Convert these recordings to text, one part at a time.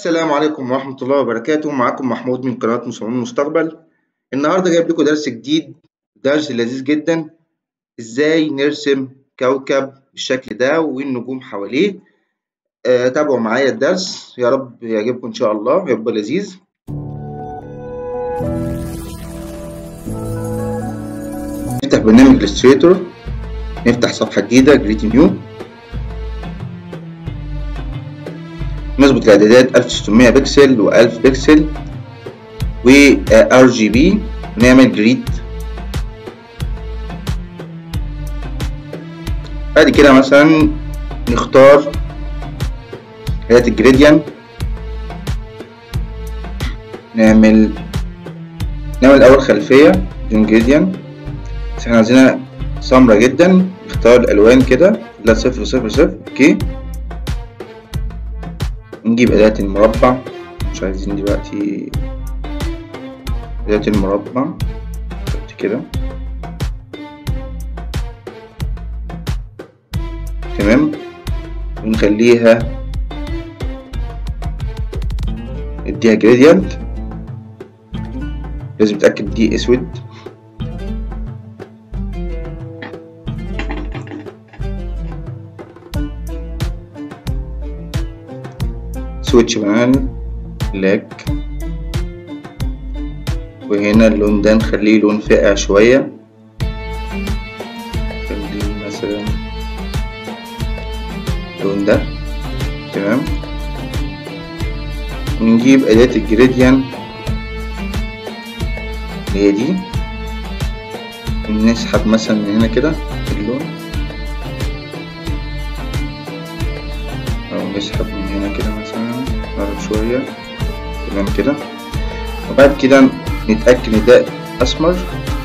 السلام عليكم ورحمة الله وبركاته معكم محمود من قناة مصممين المستقبل النهاردة جايب لكم درس جديد درس لذيذ جدا ازاي نرسم كوكب بالشكل ده والنجوم حواليه آه تابعوا معايا الدرس يا رب يعجبكم ان شاء الله يبقى لذيذ نفتح برنامج الستريتور نفتح صفحة جديدة جريت نيو نظبط الاعدادات 1600 بكسل و1000 بكسل و ار جي بي ونعمل جريد بعد كده مثلا نختار حاجات الجريديان نعمل نعمل اول خلفية بدون جريديان بس احنا عايزينها سمرة جدا نختار الالوان كده لا صفر صفر صفر اوكي نجيب أداة المربع مش عايزين دلوقتي أداة المربع كده تمام ونخليها نديها جريدينت لازم نتأكد دي أسود سويتش بانل بلاك وهنا اللون ده نخليه لون فاقع شوية نخليه مثلا اللون ده تمام ونجيب أداة الجريديان اللي هي دي نسحب مثلا من هنا كده اللون أو نسحب من هنا كده مثلا نقرب شوية تمام كده وبعد كده نتأكد إن ده أسمر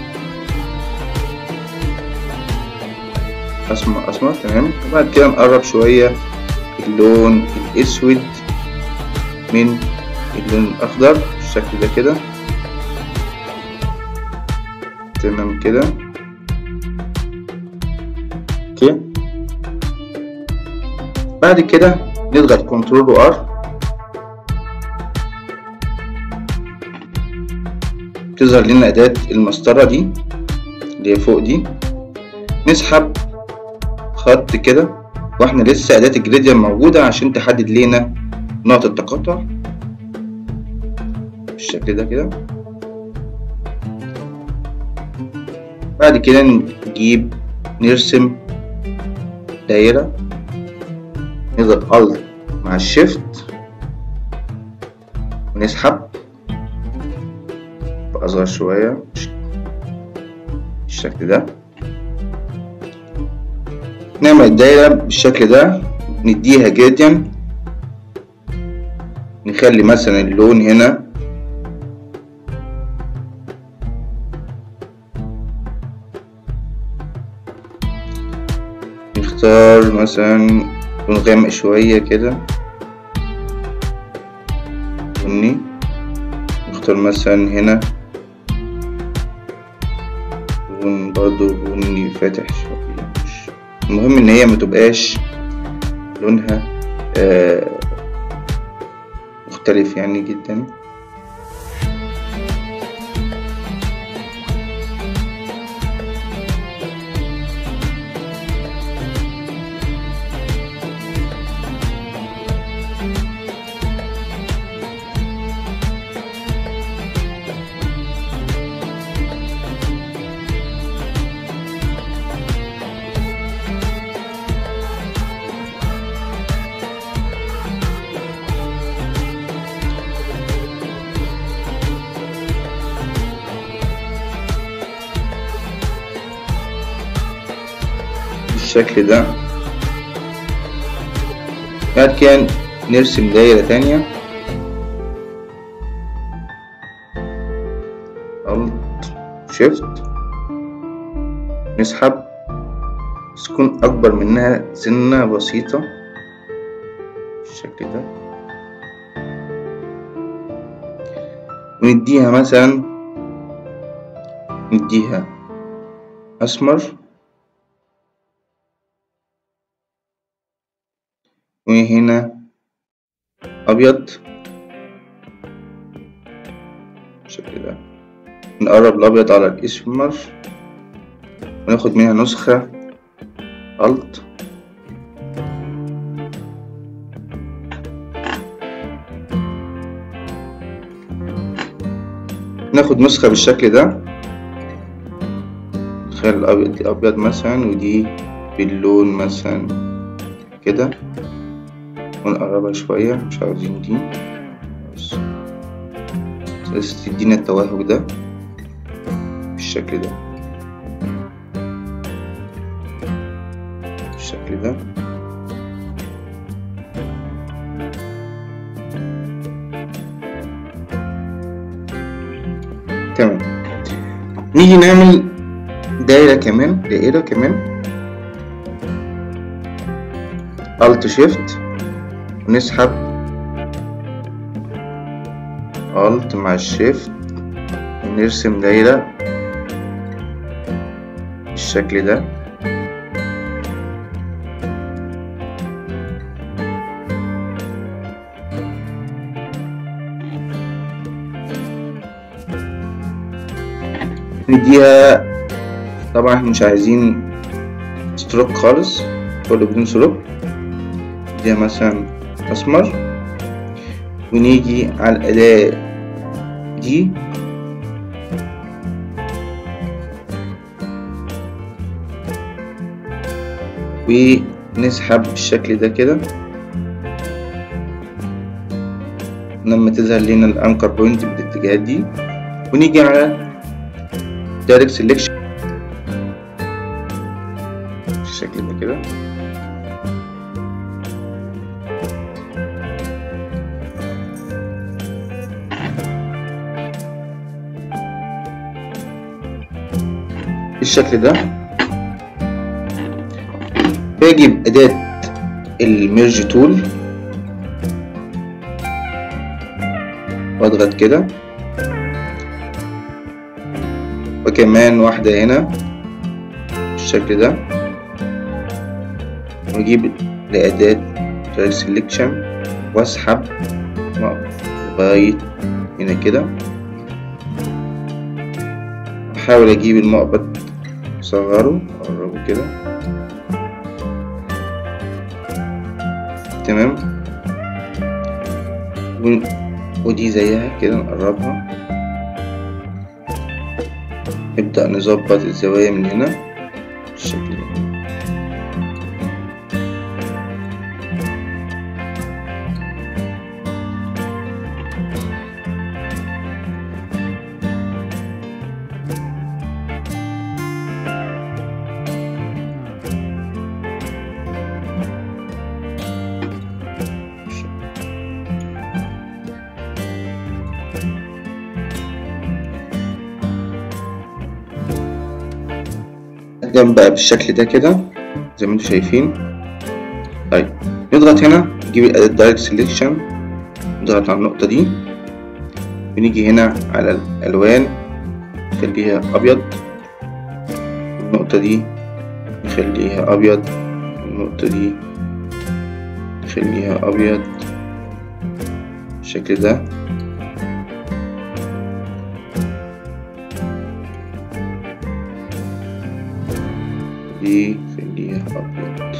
أسمر أسمر تمام وبعد كده نقرب شوية اللون الأسود من اللون الأخضر بالشكل ده كده تمام كده اوكي بعد كده نضغط كنترول وار تظهر لنا أداة المسطرة دي اللي هي فوق دي نسحب خط كده واحنا لسه أداة الجريديان موجودة عشان تحدد لنا نقط التقاطع بالشكل ده كده بعد كده نجيب نرسم دايرة نضغط Alt مع الشيفت ونسحب بأصغر شوية بالشكل ده نعمل الدايرة بالشكل ده نديها جريديان نخلي مثلا اللون هنا نختار مثلا لون غامق شوية كده بني نختار مثلا هنا لون برضو بني فاتح شوية مش المهم ان هي متبقاش لونها آه مختلف يعني جدا بالشكل ده بعد كده نرسم دايرة تانية Alt Shift نسحب بس تكون أكبر منها سنة بسيطة بالشكل ده ونديها مثلا نديها أسمر وهنا أبيض بالشكل ده نقرب الأبيض على الأسمر وناخد منها نسخة ألت ناخد نسخة بالشكل ده نخلي الأبيض دي أبيض مثلا ودي باللون مثلا كده ونقربها شوية مش عاوزين دي بس بس تدينا التوهج ده بالشكل ده بالشكل ده تمام نيجي نعمل دايرة كمان دائرة كمان Alt Shift ونسحب Alt مع الشيفت ونرسم دايرة بالشكل ده نديها طبعا احنا مش عايزين ستروك خالص كله بدون ستروك نديها مثلا أسمر ونيجي على الأداة دي ونسحب بالشكل ده كده لما تظهر لنا الانكر بوينت بالاتجاهات دي ونيجي على دايركت سيلكشن بالشكل ده كده بالشكل ده باجي بأداة الميرج تول واضغط كده وكمان واحدة هنا بالشكل ده واجيب لأداة direct selection واسحب لغاية هنا كده احاول اجيب المقبض اصغره اقربه كده تمام ودي زيها كده نقربها نبدأ نظبط الزوايا من هنا بالشكل ده قدام بقى بالشكل ده كده زي ما انتم شايفين طيب نضغط هنا نجيب الأداة دايركت سيلكشن نضغط على النقطة دي ونيجي هنا على الألوان نخليها أبيض النقطة دي نخليها أبيض النقطة دي نخليها أبيض بالشكل ده دي خليها أبيض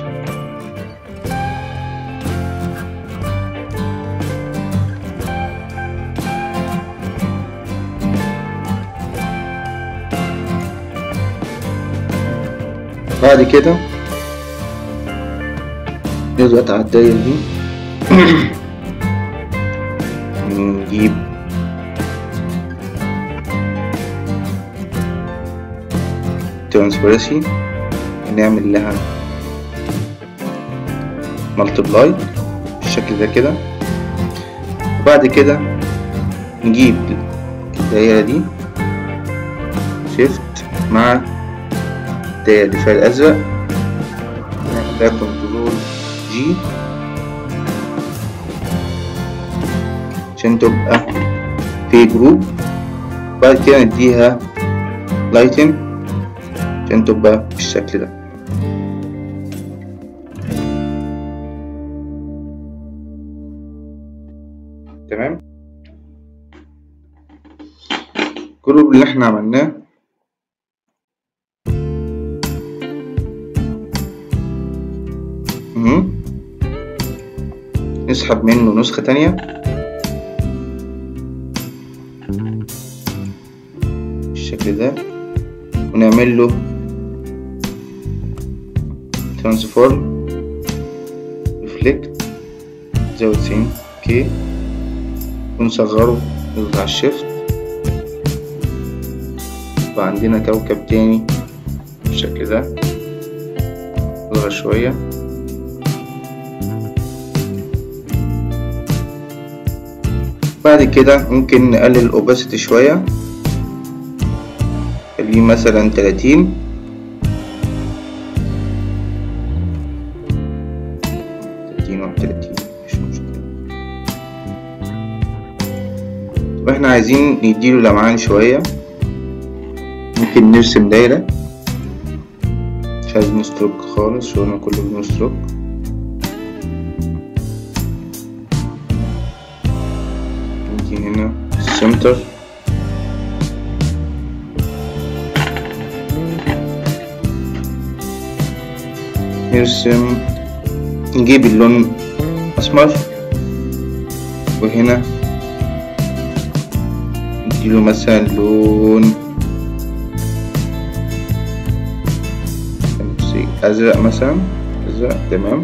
بعد كده نضغط على الدايرة دي نجيب ترانسبرسي نعمل لها ملتبلاي بالشكل ده كده وبعد كده نجيب الدايرة دي شيفت مع الدايرة اللي فيها الأزرق نعمل لها كنترول جي عشان تبقى في جروب بعد كده نديها لايتن عشان تبقى بالشكل ده تمام الجروب اللي احنا عملناه مهم. نسحب منه نسخة تانية بالشكل ده ونعمل له ترانسفورم ريفلكت زاوية تسعين كي ونصغره نضغط على الشيفت يبقى عندنا كوكب تاني بالشكل ده نصغر شوية بعد كده ممكن نقلل الأوباسيتي شوية خليه مثلا تلاتين تلاتين واحد وتلاتين مش مشكلة طب احنا عايزين نديله لمعان شوية ممكن نرسم دايرة مش عايزين ستروك خالص شغلنا كله بدون ستروك نيجي هنا السنتر نرسم نجيب اللون أسمر وهنا نديله مثلا لون أزرق مثلا أزرق تمام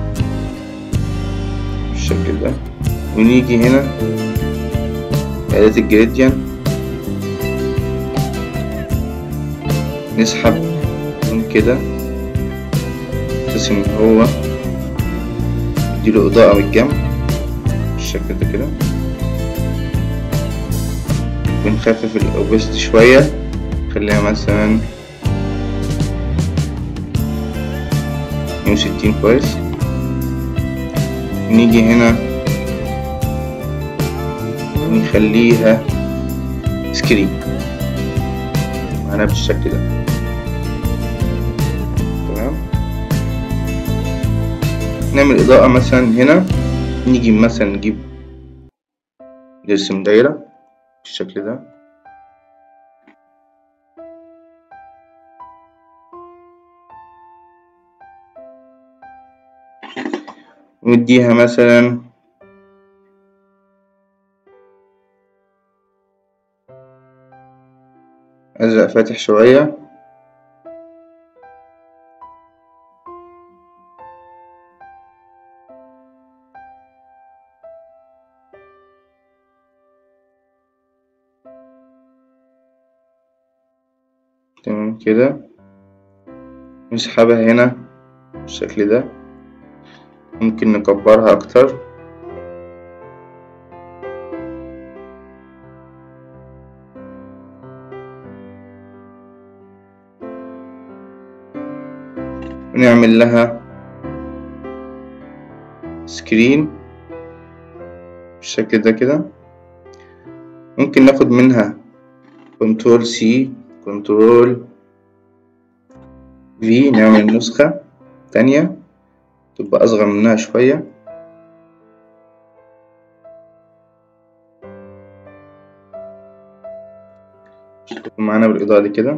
بالشكل ده ونيجي هنا أداة الجريديان نسحب من كده بحيث إن هو يديله إضاءة من الجنب بالشكل ده كده بنخفف الأوبستي شوية خليها مثلا مية وستين كويس نيجي هنا نخليها سكرين معانا بالشكل ده تمام نعمل إضاءة مثلا هنا نيجي مثلا نجيب نرسم دايرة بالشكل ده ونديها مثلا أزرق فاتح شوية تمام كده نسحبها هنا بالشكل ده ممكن نكبرها أكتر ونعمل لها سكرين بالشكل ده كده ممكن ناخد منها كنترول سي كنترول في نعمل نسخة تانية تبقى أصغر منها شوية تكون معانا بالإضاءة دي كده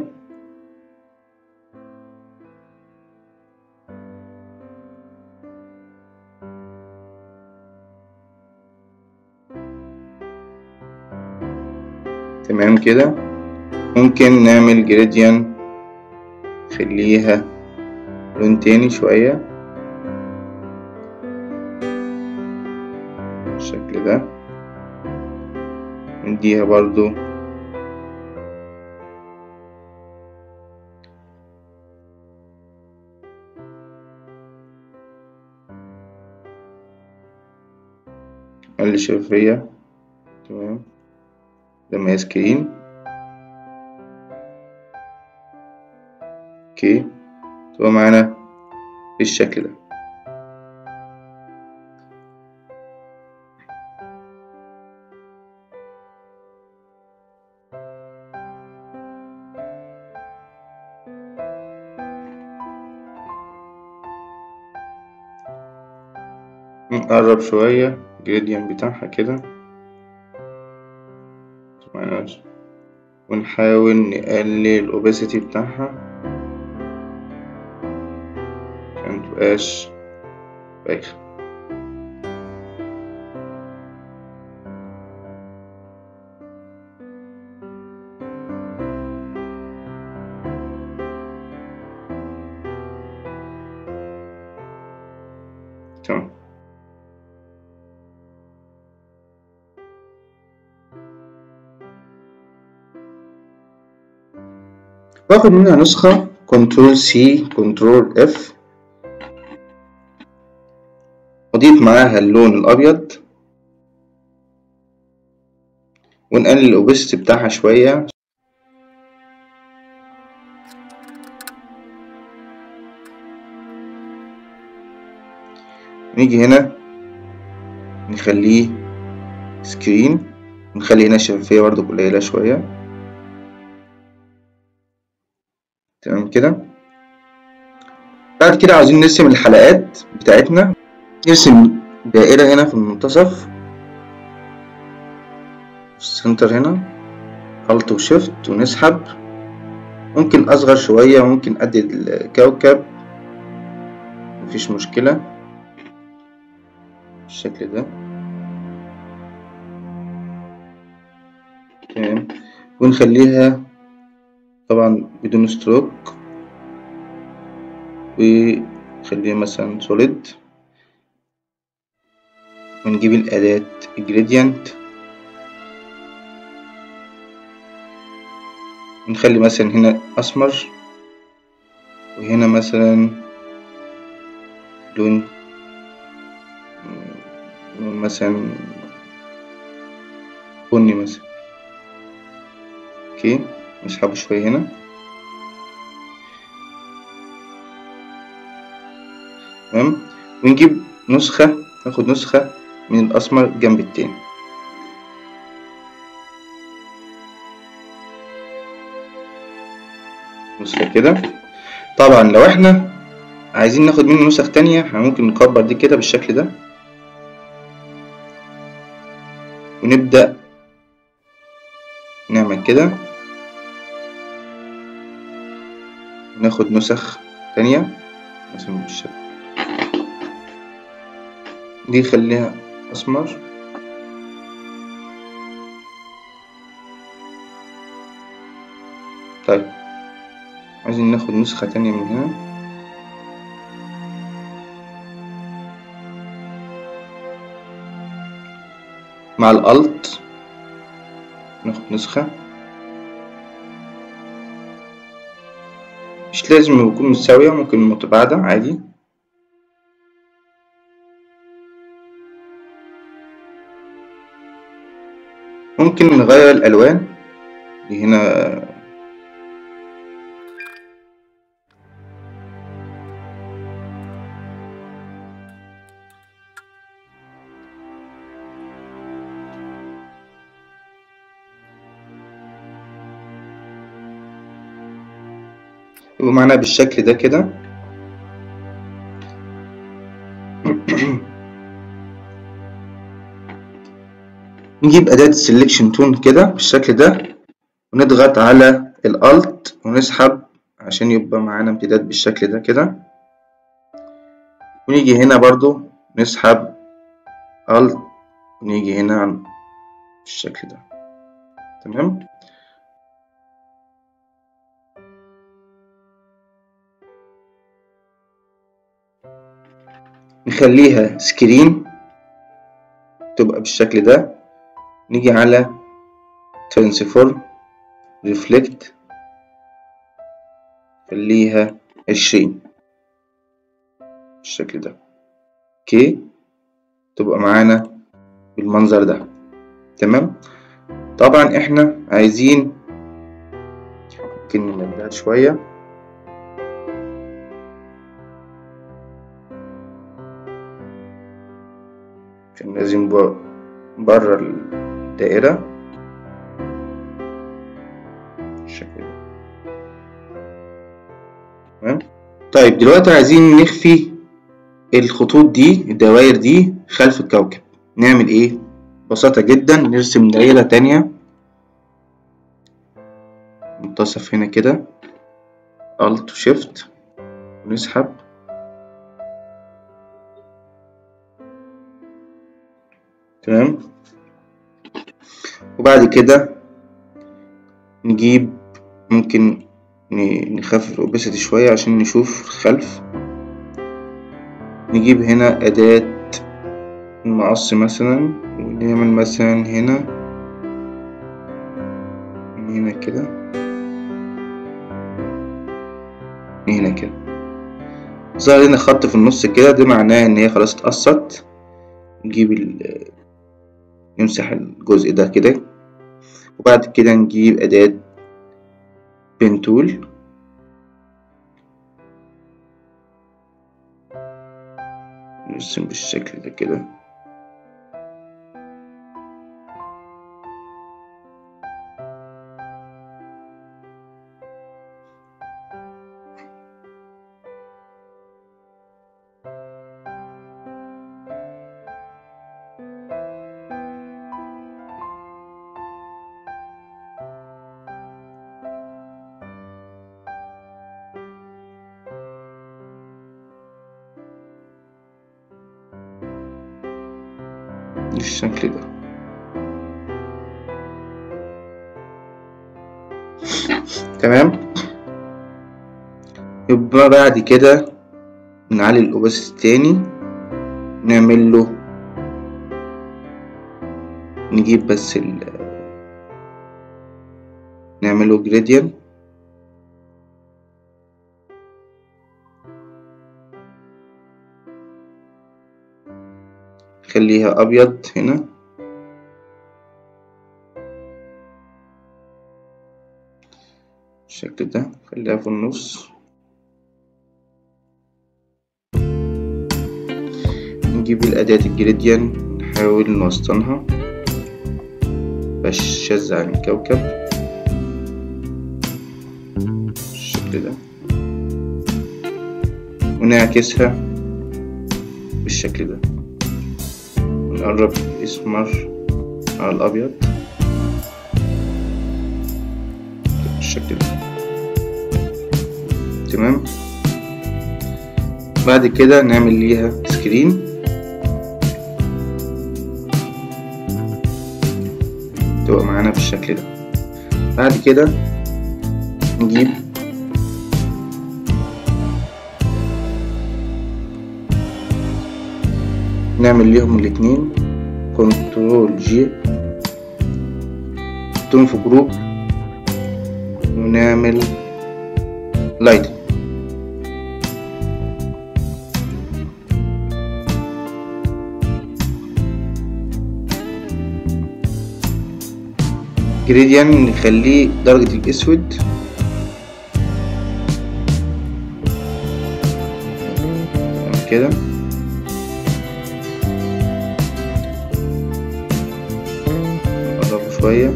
تمام كده ممكن نعمل جريديان خليها لون تاني شوية بالشكل ده نديها برضو اللي شفافية تمام لما هي سكرين اوكي تبقى معانا بالشكل ده نقرب شوية الجريديان بتاعها كده معانا ونحاول نقلل الأوباسيتي بتاعها عشان متبقاش بايخة تمام باخد منها نسخة كنترول سي كنترول اف أضيف معاها اللون الأبيض ونقلل الأوبستي بتاعها شوية نيجي هنا نخليه سكرين ونخلي هنا الشفافية برضه قليلة شوية تمام كده بعد كده عاوزين نرسم الحلقات بتاعتنا نرسم دائرة هنا في المنتصف في السنتر هنا الت وشيفت ونسحب ممكن اصغر شوية ممكن ادي الكوكب مفيش مشكلة بالشكل ده تمام ونخليها طبعا بدون ستروك ونخليها مثلا سوليد ونجيب الأداة الجريدينت ونخلي مثلا هنا أسمر وهنا مثلا لون مثلا بني مثلا اوكي نسحبه شوية هنا تمام ونجيب نسخة ناخد نسخة من الأسمر جنب التاني نسخة كده طبعا لو احنا عايزين ناخد منه نسخ تانية احنا ممكن نكبر دي كده بالشكل ده ونبدأ نعمل كده ناخد نسخ تانية مثلا بالشكل دي خليها أسمر طيب عايزين ناخد نسخة تانية من هنا مع الألت ناخد نسخة مش لازم يكون متساوية ممكن متباعدة عادي ممكن نغير الألوان دي هنا يبقى معانا بالشكل ده كده نجيب أداة السلكشن تون كده بالشكل ده ونضغط على الألت ونسحب عشان يبقى معانا امتداد بالشكل ده كده ونيجي هنا برضو نسحب ألت ونيجي هنا بالشكل ده تمام نخليها سكرين تبقى بالشكل ده نيجي على ترانسفورم ريفلكت خليها عشرين بالشكل ده اوكي تبقى معانا بالمنظر ده تمام طبعا احنا عايزين ممكن نمدها شويه عشان لازم بره الدائرة بالشكل ده تمام طيب دلوقتي عايزين نخفي الخطوط دي الدوائر دي خلف الكوكب نعمل ايه ببساطة جدا نرسم دائرة تانية منتصف هنا كده الت وشيفت ونسحب تمام وبعد كده نجيب ممكن نخفف الأوبسيتي شوية عشان نشوف الخلف نجيب هنا أداة المقص مثلا ونعمل مثلا هنا من هنا كده من هنا كده ظهر هنا خط في النص كده ده معناه إن هي خلاص اتقصت نجيب ال نمسح الجزء ده كده وبعد كده نجيب أداة بين تول نرسم بالشكل ده كده بالشكل ده تمام يبقى بعد كده نعلي الأوباسيتي تاني نعمل له نجيب بس ال نعمل له gradient خليها أبيض هنا بالشكل ده خليها في النص نجيب الأداة الجريديان نحاول نوسطنها متبقاش شاذة عن الكوكب بالشكل ده ونعكسها بالشكل ده نقرب الأسمر على الأبيض بالشكل ده تمام بعد كده نعمل ليها سكرين تبقى معانا بالشكل ده بعد كده نجيب نعمل ليهم الاتنين كنترول جي نحطهم في جروب ونعمل لايت جريديان نخليه درجة الأسود كده نقربه شوية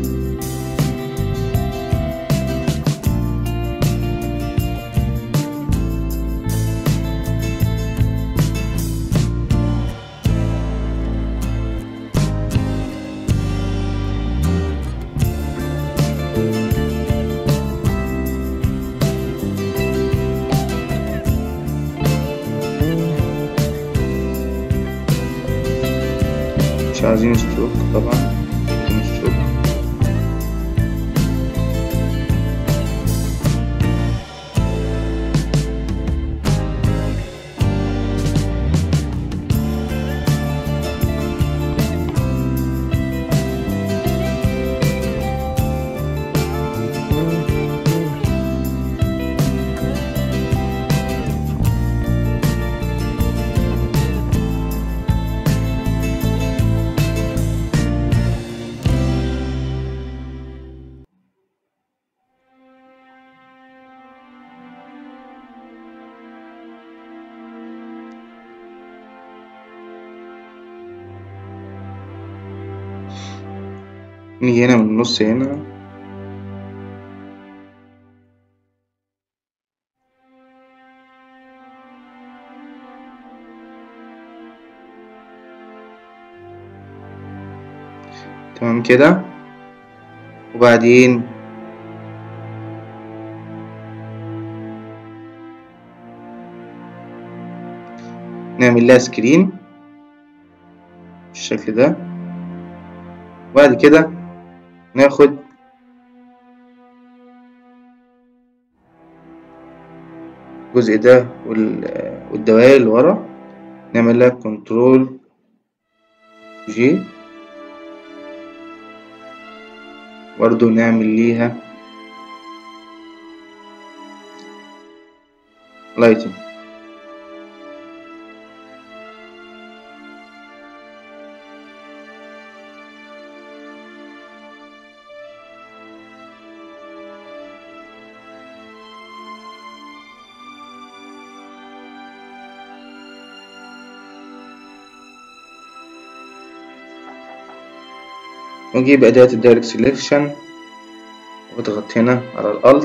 مش عايزين ستروك طبعا عايزين ستروك نيجي هنا من النص هنا تمام كده وبعدين نعمل لها سكرين بالشكل ده وبعد كده ناخد الجزء ده والدوائر اللي ورا نعمل لها كنترول جي برضو نعمل ليها لايتنج واجيب أداة الدايركت سيلكشن واضغط هنا على الألت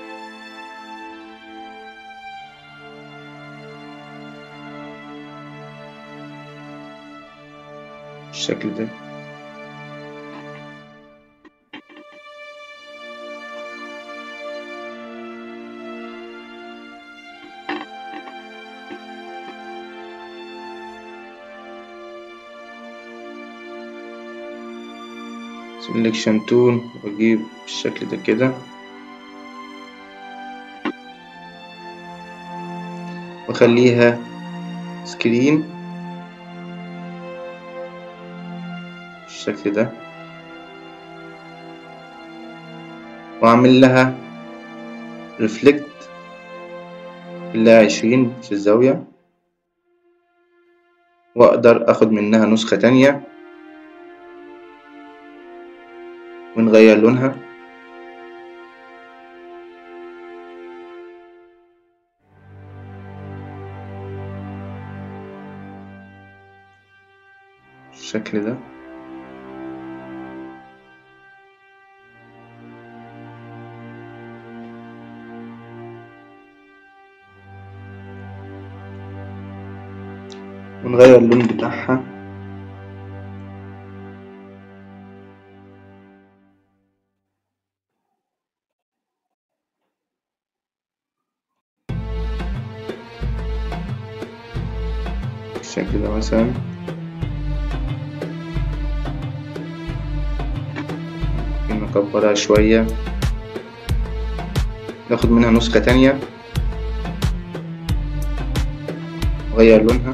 بالشكل ده سelection tool واجيب بالشكل ده كده واخليها سكرين بالشكل ده واعمل لها ريفلكت خليها عشرين في الزاوية واقدر اخد منها نسخة تانية ونغير لونها بالشكل ده ونغير اللون بتاعها بالشكل ده مثلا ممكن نكبرها شوية ناخد منها نسخة تانية نغير لونها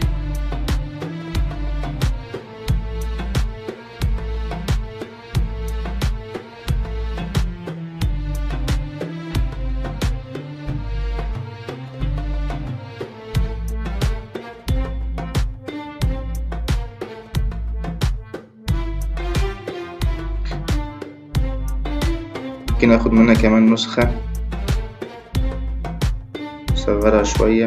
ممكن اخد منها كمان نسخة اصغرها شوية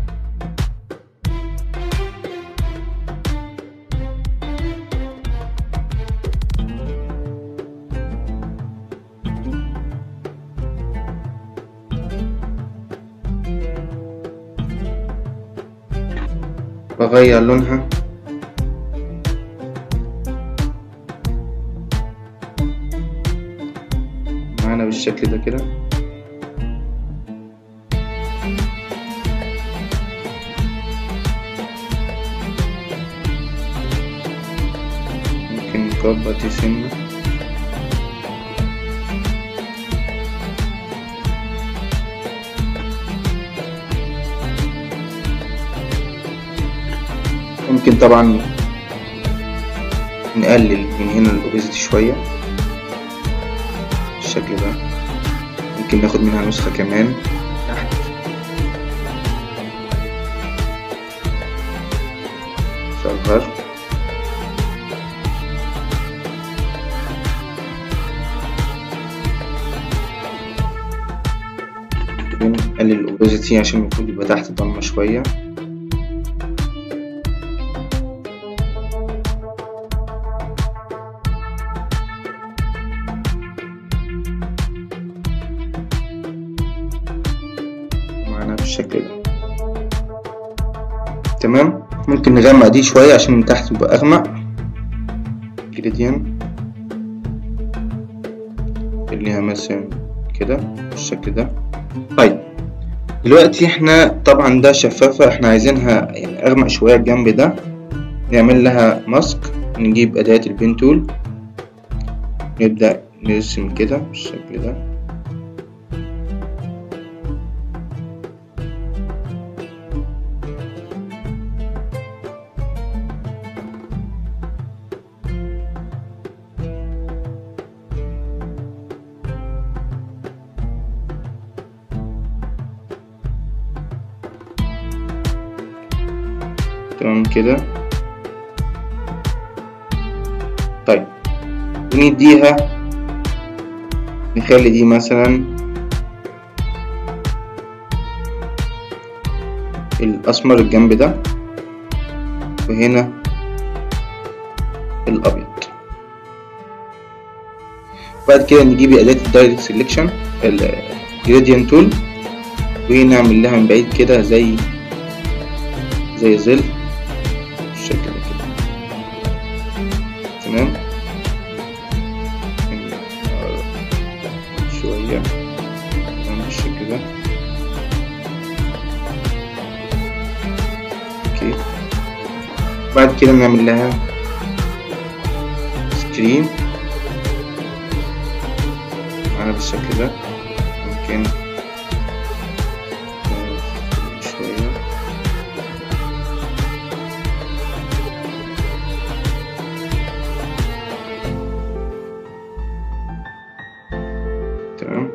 بغير لونها معانا بالشكل ده كده ممكن نكبر دي سنة ممكن طبعا نقلل من هنا الأوبيزيتي شوية بالشكل ده ممكن ناخد منها نسخة كمان تحت صغر نقلل الأوبيزيتي عشان المفروض يبقى تحت ضمة شوية معانا بالشكل ده تمام ممكن نغمق دي شوية عشان من تحت يبقى أغمق جريديان خليها مثلا كده بالشكل ده طيب دلوقتي احنا طبعا ده شفافة احنا عايزينها يعني اغمق شوية الجنب ده نعمل لها ماسك نجيب أداة البين تول نبدأ نرسم كده بالشكل ده تمام كده طيب ونديها نخلي دي مثلا الأسمر الجنب ده وهنا الأبيض بعد كده نجيب أداة الدايركت سيلكشن الجريدينت تول ونعمل لها من بعيد كده زي زي ظل بالشكل ده كده تمام شوية تمام بالشكل ده اوكي بعد كده نعمل لها سكرين معانا بالشكل ده ممكن شوية تمام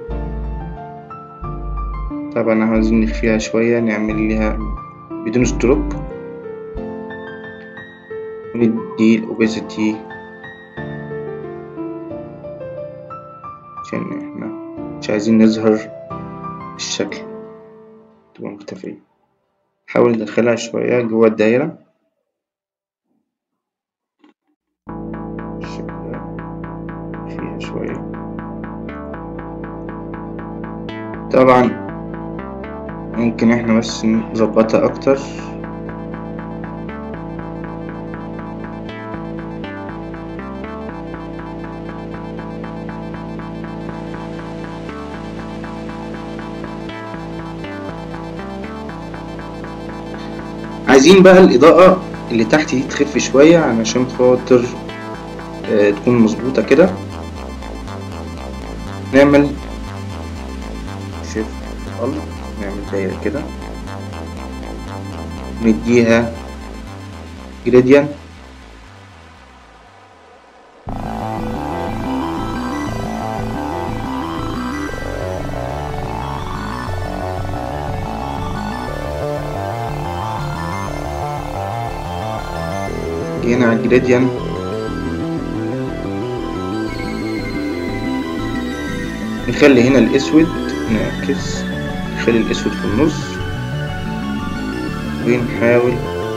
طبعا عاوزين نخفيها شوية نعمل لها بدون ستروك وندي الأوبيسيتي عشان احنا مش عايزين نظهر الشكل تبقى مختفية نحاول ندخلها شوية جوه الدايرة بالشكل ده فيها شوية طبعا ممكن احنا بس نظبطها اكتر عايزين بقى الإضاءة اللي تحت دي تخف شوية علشان خاطر آه تكون مظبوطة كده نعمل شيفت ال نعمل دايرة كده نديها جريديان جينا على الجريديان نخلي هنا الاسود نعكس نخلي الاسود في النص ونحاول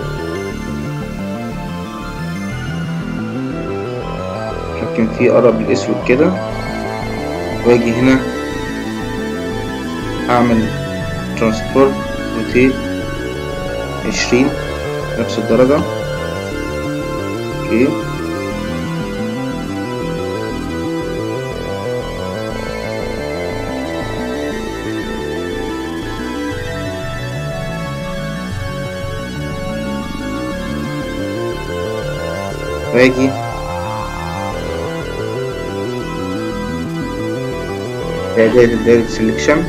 نحكم فيه قرب الاسود كده واجي هنا اعمل ترانسفورم روتيت عشرين نفس الدرجة اوكي واجي إعداد الدايركت سيلكشن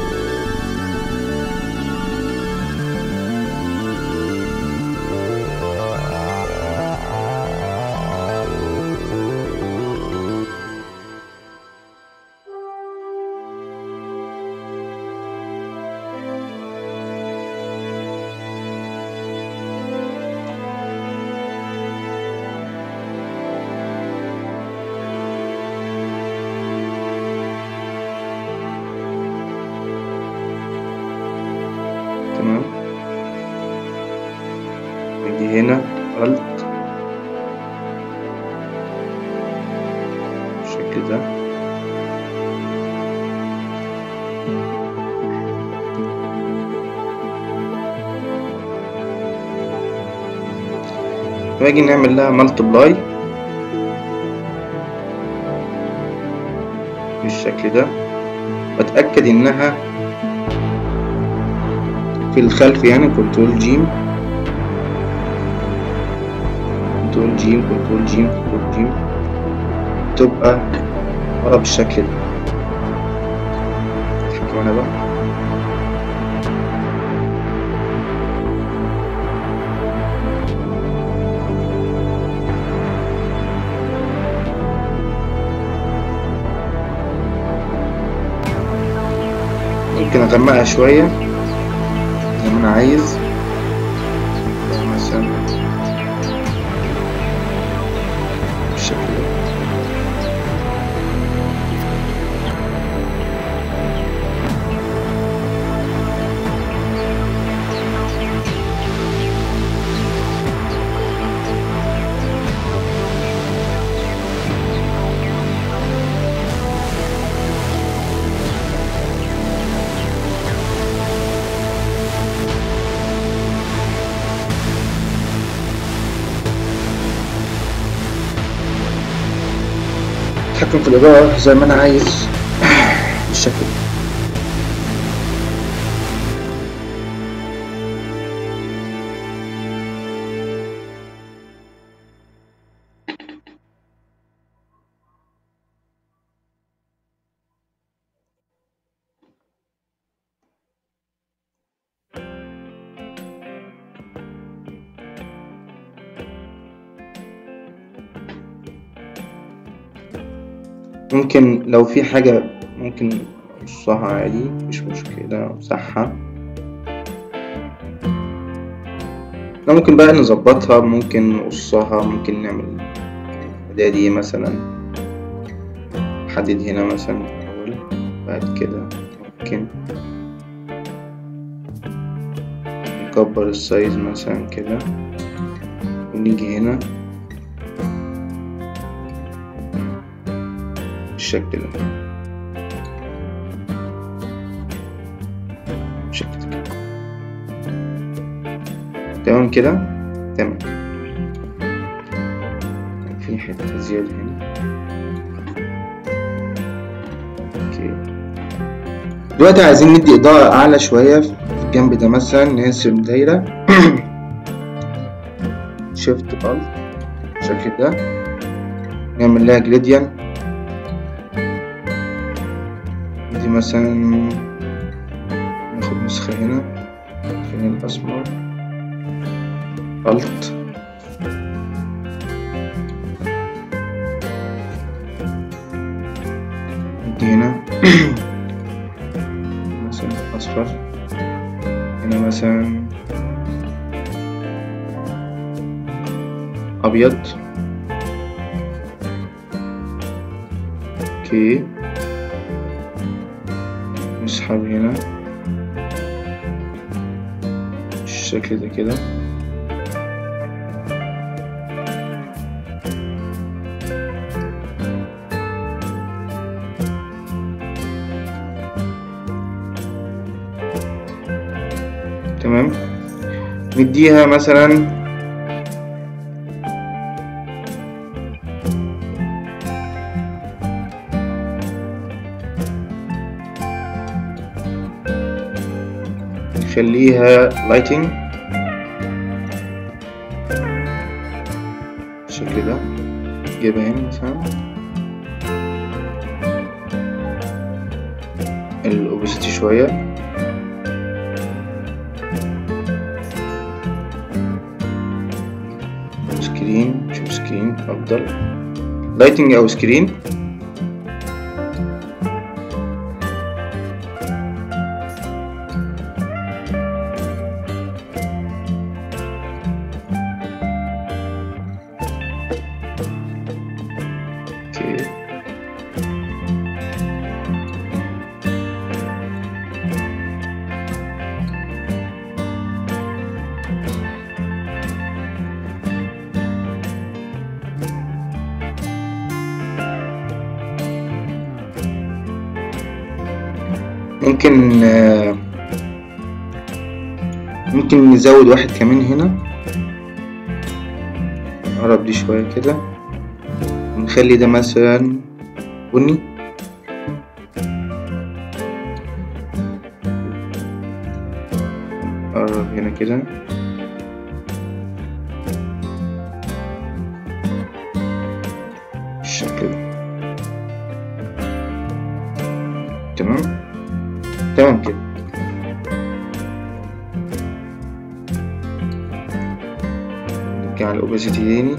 تمام نجي هنا الت بالشكل ده واجي نعمل لها ملتبلاي بالشكل ده واتاكد انها في الخلف يعني كنترول جيم كنترول جيم كنترول جيم كنترول جيم تبقى ورا بالشكل ده اتحكم انا بقى ممكن اغمقها شوية زي ما انا عايز مثلا بالشكل ده اتحكم في الإضاءة زي ما أنا عايز بالشكل ده ممكن لو في حاجة ممكن أقصها عادي مش مشكلة أمسحها لا ممكن بقى نظبطها ممكن نقصها ممكن نعمل إعدادي مثلا نحدد هنا مثلا الأول بعد كده ممكن نكبر السايز مثلا كده ونيجي هنا بالشكل ده بالشكل ده تمام كده تمام في حتة زيادة هنا اوكي دلوقتي عايزين ندي إضاءة أعلى شوية في الجنب ده مثلا نرسم دايرة شيفت بالت بالشكل ده نعمل لها جريديان دي مثلا ناخد نسخة هنا فين الأسمر ألت دي هنا مثلا أصفر هنا مثلا أبيض اوكي نسحب هنا بالشكل ده كده تمام نديها مثلا نخليها لايتنج بالشكل ده نجيبها هنا مثلا الاوبسيتي شوية سكرين شوف سكرين افضل لايتنج او سكرين اوكي ممكن آه، ممكن نزود واحد كمان هنا نقرب دي شوية كده ونخلي ده مثلا بني كده بالشكل ده تمام تمام كده نرجع الأوباسيتي تاني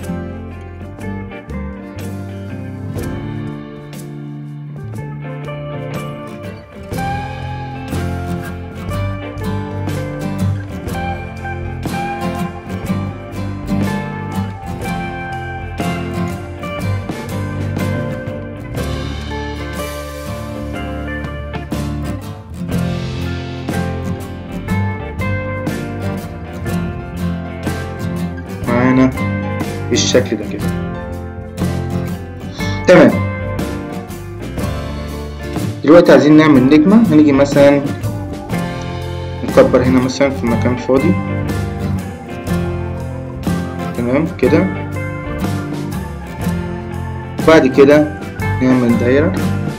معانا بالشكل ده كده تمام دلوقتي عايزين نعمل نجمة هنيجي مثلا نكبر هنا مثلا في مكان فاضي تمام كده بعد كده نعمل دايرة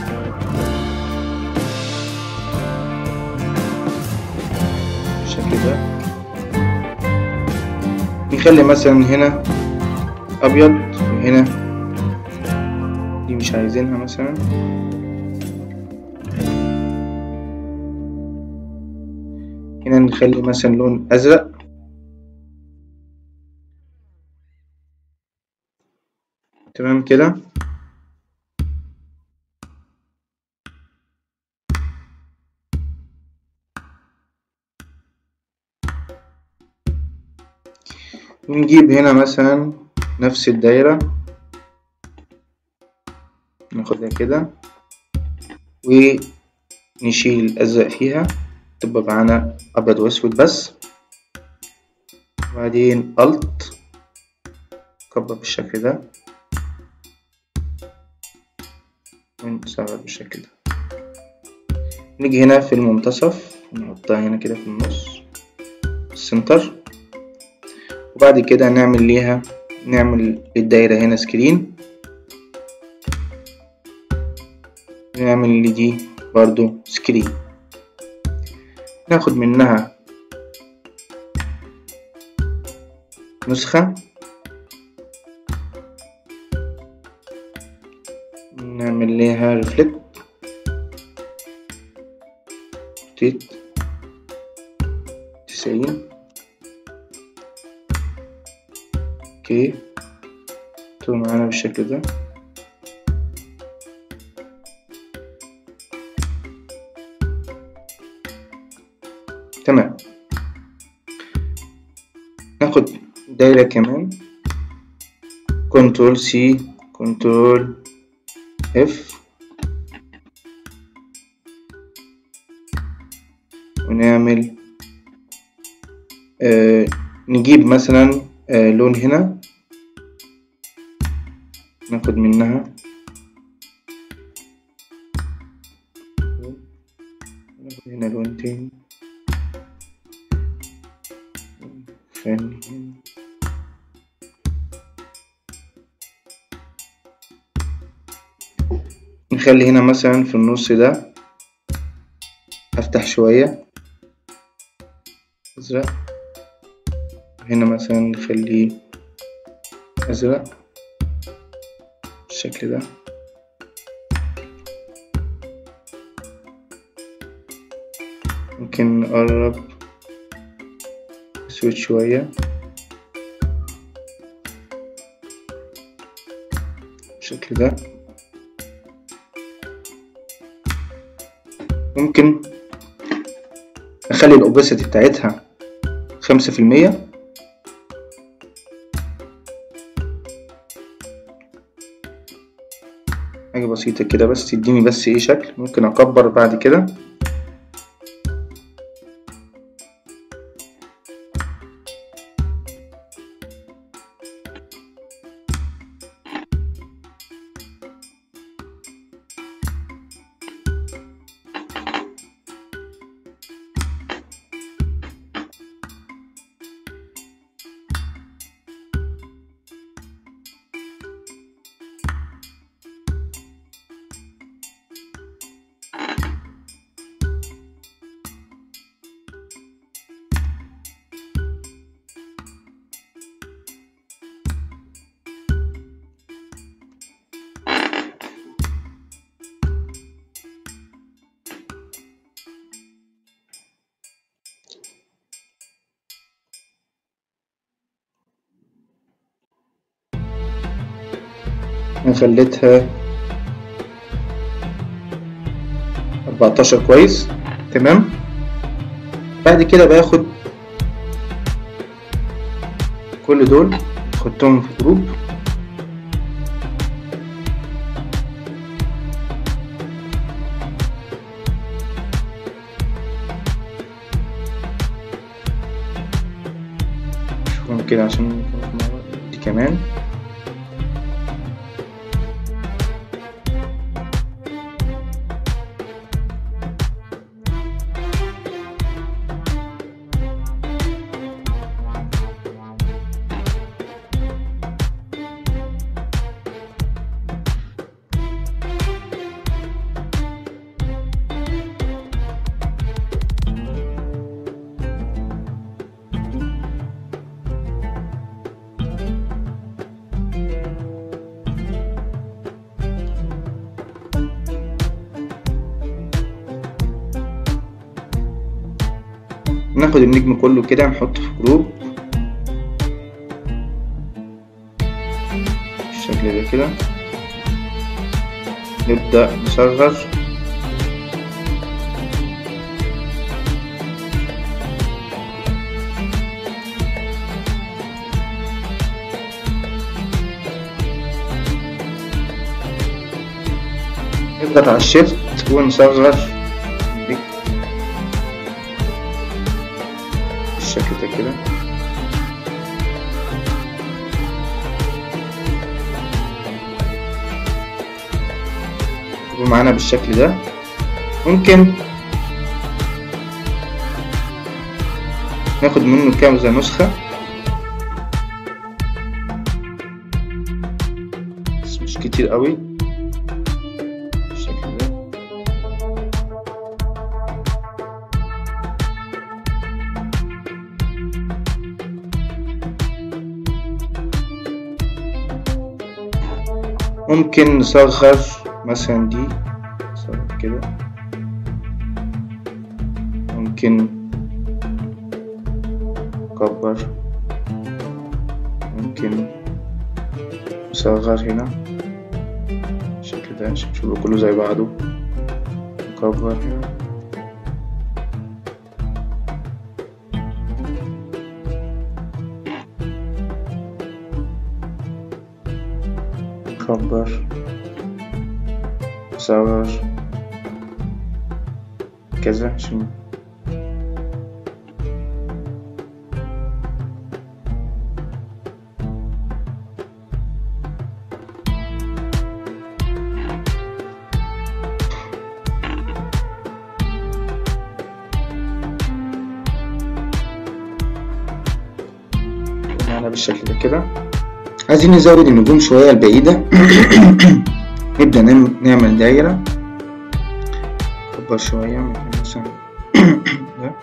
بالشكل ده نخلي مثلا هنا أبيض وهنا دي مش عايزينها مثلا هنا نخلي مثلا لون أزرق تمام كده ونجيب هنا مثلا نفس الدايرة ناخدها كده ونشيل الأزرق فيها تبقى معانا أبيض وأسود بس وبعدين ألت كبر بالشكل ده ونصغر بالشكل ده نيجي هنا في المنتصف نحطها هنا كده في النص السنتر وبعد كده نعمل ليها نعمل الدايرة هنا سكرين نعمل لدي برضو سكرين ناخد منها نسخة نعمل ليها ريفلكت روتيت تسعين اوكي تكون معانا بالشكل ده تمام ناخد دايرة كمان كنترول سي كنترول اف ونعمل آه نجيب مثلا آه لون هنا ناخد منها ناخد هنا لون تاني خلي هنا نخلي هنا مثلا في النص ده افتح شوية ازرق هنا مثلا نخليه ازرق بالشكل ده ممكن نقرب اسود شوية بالشكل ده ممكن اخلي الاوباسيتي بتاعتها خمسة في المية حاجة بسيطة كده بس تديني بس ايه شكل ممكن اكبر بعد كده انا خليتها أربعتاشر كويس تمام بعد كده باخد كل دول احطهم في جروب شوفهم كده عشان دي كمان ناخد النجم كله كده نحطه في جروب بالشكل ده كده نبدأ نصغر نضغط على الشيفت ونصغر بالشكل ده كده يكون معانا بالشكل ده ممكن ناخد منه كذا نسخة بس مش كتير قوي بالشكل ده ممكن نصغر مثلا دي نصغر كده ممكن نكبر ممكن نصغر هنا بالشكل ده عشان نشوفه كله زي بعضه نكبر هنا نكبر نصغر كذا عشان معانا بالشكل ده كده عايزين نزود النجوم شوية البعيدة نبدأ نعمل- نعمل دايرة نكبر شوية ممكن مثلا ده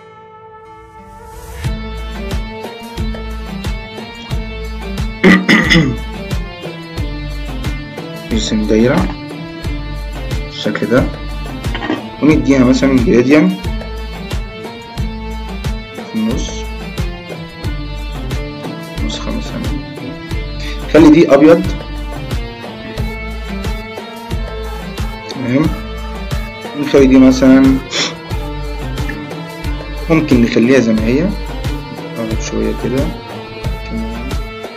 نرسم دايرة بالشكل ده ونديها مثلا جريديان في النص نسخة مثلا خلي دي أبيض تمام نخلي دي مثلا ممكن نخليها زي ما هي أقرب شوية كده تمام.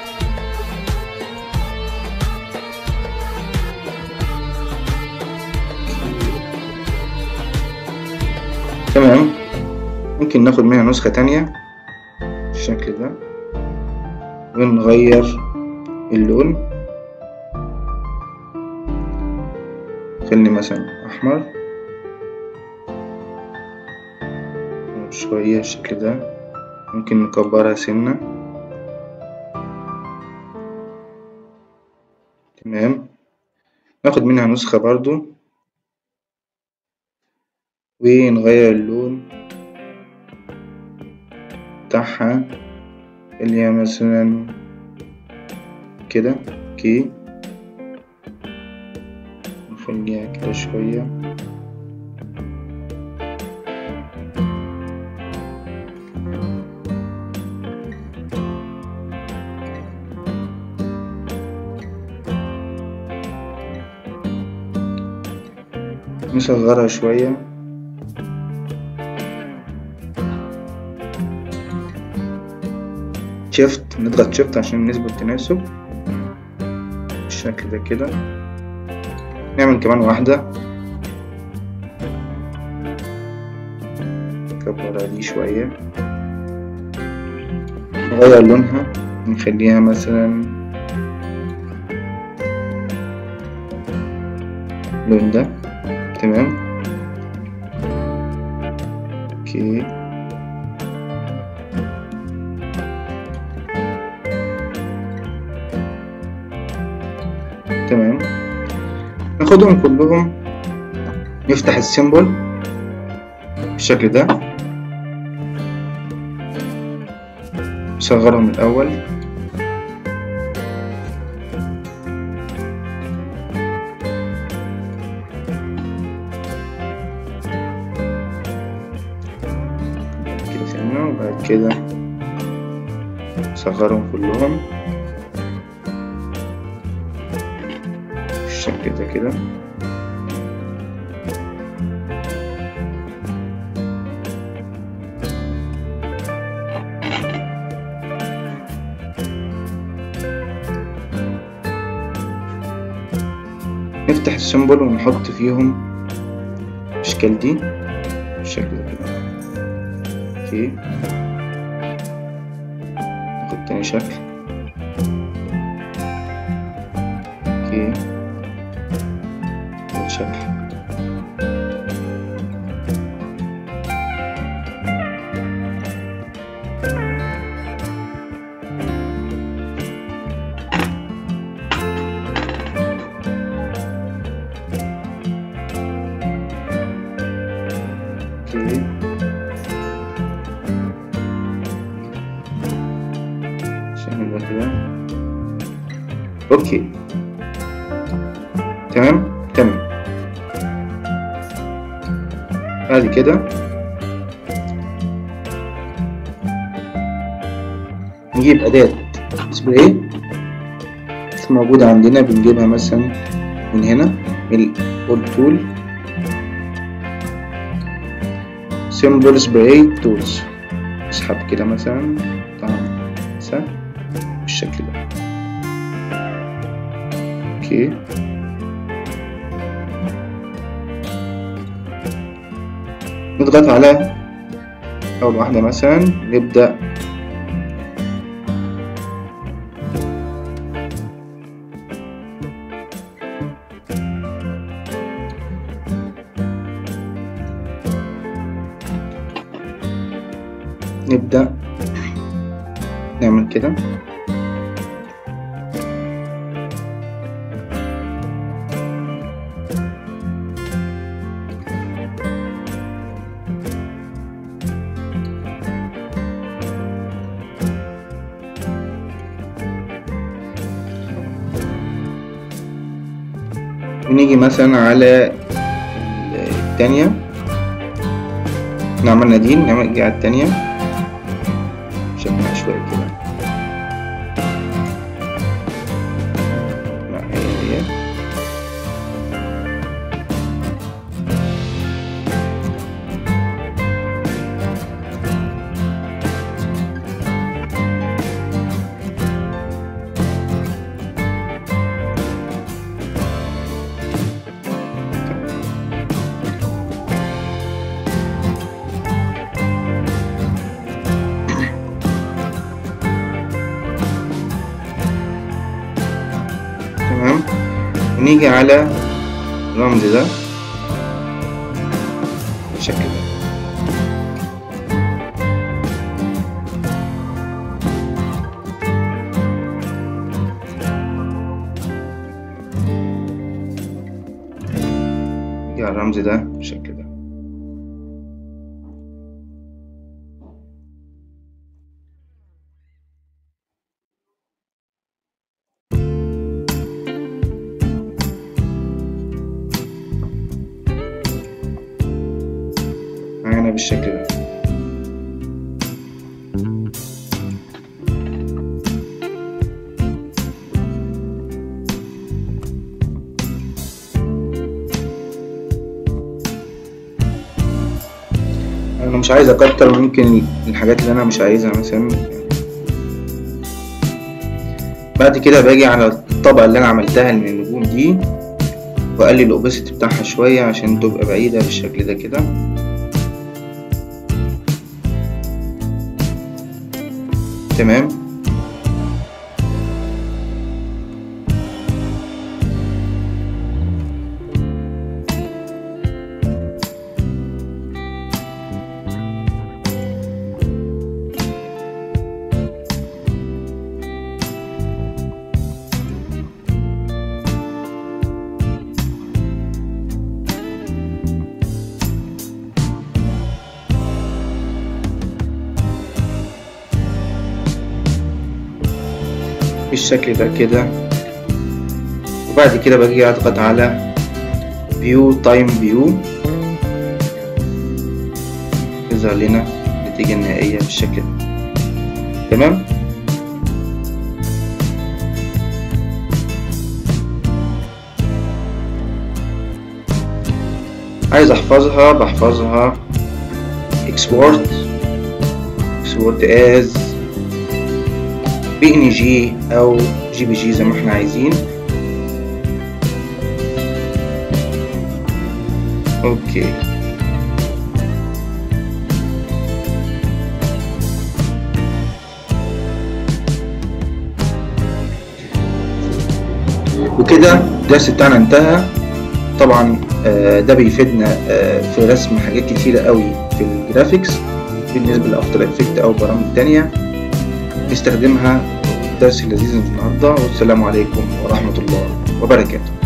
تمام ممكن ناخد منها نسخة تانية بالشكل ده ونغير اللون خلي مثلا أحمر شوية الشكل ده ممكن نكبرها سنة تمام ناخد منها نسخة برضو ونغير اللون بتاعها اللي هي مثلا كده اوكي نخليها كده شوية نصغرها شوية شيفت نضغط شيفت عشان نثبت التناسب بالشكل ده كده نعمل كمان واحدة نكبرها دي شوية نغير لونها نخليها مثلا اللون ده تمام اوكي تمام ناخدهم كلهم نفتح السيمبل بالشكل ده نصغرهم الأول كده سنة وبعد كده نصغرهم كلهم بالشكل ده كده نفتح السيمبل ونحط فيهم الأشكال دي بالشكل ده كده اوكي ناخد تاني شكل اوكي ناخد شكل اوكي عشان يبقى كده اوكي تمام تمام بعد كده نجيب أداة سبراي مش موجودة عندنا بنجيبها مثلا من هنا من الأول تول سيمبل سبراي تولز اسحب كده مثلا طبعا سهل بالشكل ده اوكي نضغط على أول واحدة مثلا نبدأ نبدأ نعمل كده ونيجي مثلا على التانية احنا عملنا دي نعمل على التانية شكلها شوية كده لا هي هي تمام ونيجي على الرمز ده بالشكل ده نيجي على الرمز ده بالشكل ده معانا بالشكل ده مش عايز اكتر ممكن الحاجات اللي انا مش عايزها مثلا بعد كده باجي على الطبقة اللي انا عملتها من النجوم دي واقلل الاوباسيتي بتاعها شوية عشان تبقى بعيدة بالشكل ده كده تمام بالشكل ده كده وبعد كده باجي اضغط على فيو تايم فيو يظهر لنا النتيجة النهائية بالشكل ده تمام عايز احفظها بحفظها export export as بي ان جي او جي بي جي زي ما احنا عايزين اوكي وكده الدرس بتاعنا انتهى طبعا ده بيفيدنا في رسم حاجات كتيرة قوي في الجرافيكس بالنسبة لأفتر افكت أو برامج تانية نستخدمها درس لذيذ النهاردة والسلام عليكم ورحمة الله وبركاته